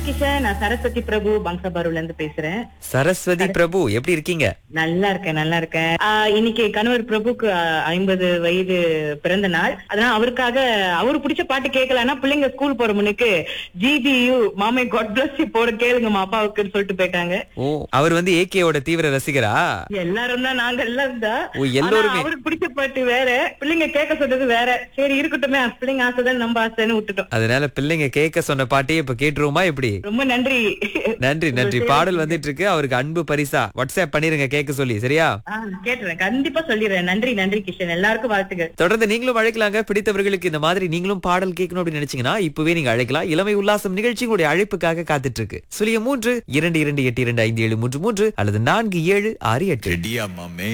கிஷன் நான் சரஸ்வதி பிரபு பங்சபாருல இருந்து பேசுறேன் சரஸ்வதி பிரபு எப்படி இருக்கீங்க நல்லா இருக்கேன் நல்லா இருக்கேன் ஆஹ் இன்னைக்கு கணவர் பிரபுக்கு ஐம்பது வயது பிறந்த நாள் அதனால அவருக்காக அவரு பிடிச்ச பாட்டு கேட்கலன்னா பிள்ளைங்க ஸ்கூல் போற முன்னுக்கு ஜிஜியு மாமே காட் பிளஸ் போட கேளுங்கம்மா அப்பாவுக்குன்னு சொல்லிட்டு போயிட்டாங்க ஓ அவர் வந்து ஏகேவோட தீவிர ரசிகரா எல்லாரும் தான் நாங்க எல்லாம் தான் ஓ, எல்லோருமே. ஆனா அவருக்கு பிடிச்ச பாட்டு வேற பிள்ளைங்க கேட்க சொல்றது வேற சரி இருக்கட்டுமே பிள்ளைங்க ஆசைதான் நம்ம ஆசைன்னு விட்டுட்டோம் அதனால பிள்ளைங்க கேட்க சொன்ன பாட்டையே இப்ப கேட்டுருவோமா எப்படி ரொம்ப நன்றி நன்றி நன்றி பாடல் வந்துட்டு இருக்கு அவருக்கு அன்பு பரிசா வாட்ஸ்அப் பண்ணிருங்க கேட்க சொல்லி சரியா ஆஹ் கேட்டுறேன் கண்டிப்பா சொல்லிடுறேன் நன்றி நன்றி கிஷன் எல்லாருக்கும் வாழ்த்துக்கள் தொடர்ந்து நீங்களும் அழைக்கலாங்க பிடித்தவர்களுக்கு இந்த மாதிரி நீங்களும் பாடல் கேட்கணும் அப்படின்னு நினைச்சீங்கன்னா இப்பவே நீங்க அழைக்கலாம் இளமை உல்லாசம் நிகழ்ச்சி உங்களுடைய அழைப்புக்காக காத்துட்டு இருக்கு சுழிய மூன்று இரண்டு இரண்டு எட்டு இரண்டு ஐந்து ஏழு மூன்று மூன்று அல்லது நான்கு ஏழு ஆறு எட்டு ரெடியா மாமே